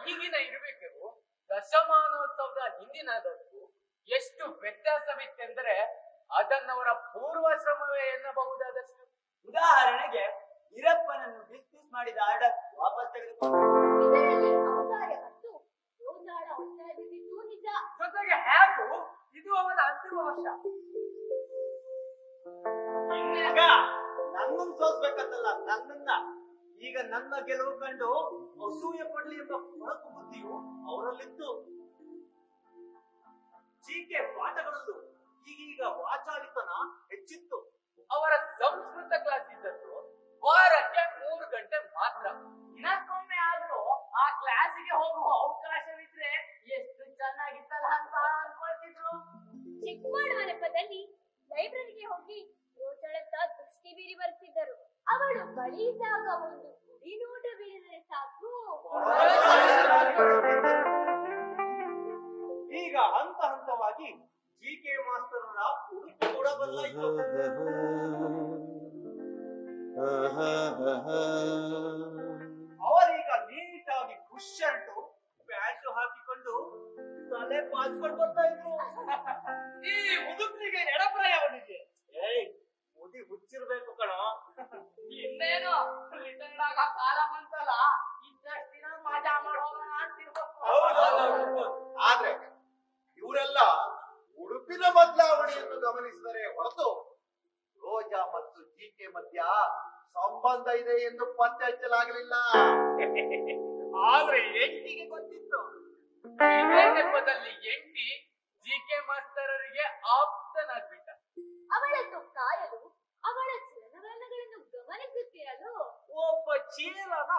ಈಗಿನ ಇರುವಿಕೆಗೂ ದಶಮಾನೋತ್ಸವದ ಹಿಂದಿನದಕ್ಕೂ ಎಷ್ಟು ವ್ಯತ್ಯಾಸವಿತ್ತೆಂದರೆ ಅದನ್ನವರ ಪೂರ್ವಾಶ್ರಮವೇ ಎನ್ನಬಹುದಾದಷ್ಟು ಉದಾಹರಣೆಗೆ ಈರಪ್ಪನನ್ನು ಡಿಸ್ಮಿಸ್ ಮಾಡಿದ ಆರ್ಡರ್ ವಾಪಸ್ ತೆಗೆದುಕೊಂಡು ಇದರಲ್ಲಿ ಔದಾರ್ಯ ಮತ್ತು ಗೋಂದಾಳ ಒತ್ತಾಯ ಬಿದ್ದಿದ್ದು ನಿಜ ಜೊತೆಗೆ ಹೇಗೂ ಇದು ಅವನ ಅಂತಿಮ ವರ್ಷ ಇನ್ನೀಗ ನನ್ನನ್ನು ಸೋಸ್ಬೇಕಂತಲ್ಲ ನನ್ನನ್ನ ಈಗ ನನ್ನ ಗೆಲುವು ಕಂಡು ಅಸೂಯೆ ಪಡ್ಲಿ ಎಂಬ ಕೊಳಕು ಬುದ್ಧಿಯು ಅವರಲ್ಲಿತ್ತು ಜೀಕೆ ಪಾಠಗಳಲ್ಲೂ ಈಗೀಗ ವಾಚಾಳಿತನ ಹೆಚ್ಚಿತ್ತು ಅವರ ಸಂಸ್ಕೃತ ಕ್ಲಾಸ್ ಇದ್ದದ್ದು ವಾರಕ್ಕೆ ಮೂರು ಗಂಟೆ ಮಾತ್ರ ದಿನಕ್ಕೊಮ್ಮೆ ಆದ್ರೂ ಆ ಕ್ಲಾಸಿಗೆ ಹೋಗುವ ಅವಕಾಶವಿದ್ರೆ ಎಷ್ಟು ಚೆನ್ನಾಗಿತ್ತಲ್ಲ ಅಂತ ಅನ್ಕೊಳ್ತಿದ್ರು ಚಿಕ್ಕಮ್ಮನ ನೆಪದಲ್ಲಿ ಲೈಬ್ರರಿಗೆ ಹೋಗಿ ರೋಚಳತ್ತ ದೃಷ್ಟಿ ಬೀರಿ ಬರ್ತಿದ್ದರು ಅವಳು ಬಳಿ ಇದ್ದಾಗ ಒಂದು ಗುಡಿ ನೋಟ ಬೀರಿದರೆ ಸಾಕು ಈಗ ಹಂತ ಹಂತವಾಗಿ ಜಿ ಕೆ ಮಾಸ್ತರರ ಉಡುಪು ಕೂಡ ಬದಲಾಯಿತು ಅವರೀಗ ನೀಟಾಗಿ ಖುಷ್ ಶರ್ಟ್ ಪ್ಯಾಂಟ್ ಹಾಕಿಕೊಂಡು ತಲೆ ಬಾಚ್ಕೊಂಡು ಬರ್ತಾ ಇದ್ರು ಈ ಮುದುಕನಿಗೆ ಎಡಪ್ರಾಯವನಿಗೆ ಏಯ್ ಮುದಿ ಹುಚ್ಚಿರ್ಬೇಕು ಕಣೋ ಇನ್ನೇನು ರಿಟೈರ್ಡ್ ಆಗ ಕಾಲ ಬಂತಲ್ಲ ಇದ್ದಷ್ಟು ದಿನ ಮಜಾ ಮಾಡೋಣ ಅಂತಿರ್ಬೇಕು ಆದ್ರೆ ಇವರೆಲ್ಲ ಉಡುಪಿನ ಬದಲಾವಣೆಯನ್ನು ಗಮನಿಸಿದರೆ ಹೊರತು ರೋಜಾ ಮತ್ತು ಜಿಕೆ ಮಧ್ಯ ಸಂಬಂಧ ಇದೆ ಎಂದು ಪತ್ತೆ ಹಚ್ಚಲಾಗಲಿಲ್ಲ ಆದ್ರೆ ಎಂಟಿಗೆ ಗೊತ್ತಿತ್ತು ಇದೇ ನೆಪದಲ್ಲಿ ಎಂಟಿ ಜಿ ಕೆ ಮಾಸ್ತರರಿಗೆ ಆಪ್ತನಾಗ್ಬಿಟ್ಟ ಅವಳನ್ನು ಕಾಯಲು ಅವಳ ಚಲನವಲನಗಳನ್ನು ಗಮನಿಸುತ್ತಿರಲು ಒಬ್ಬ ಚೀಲನ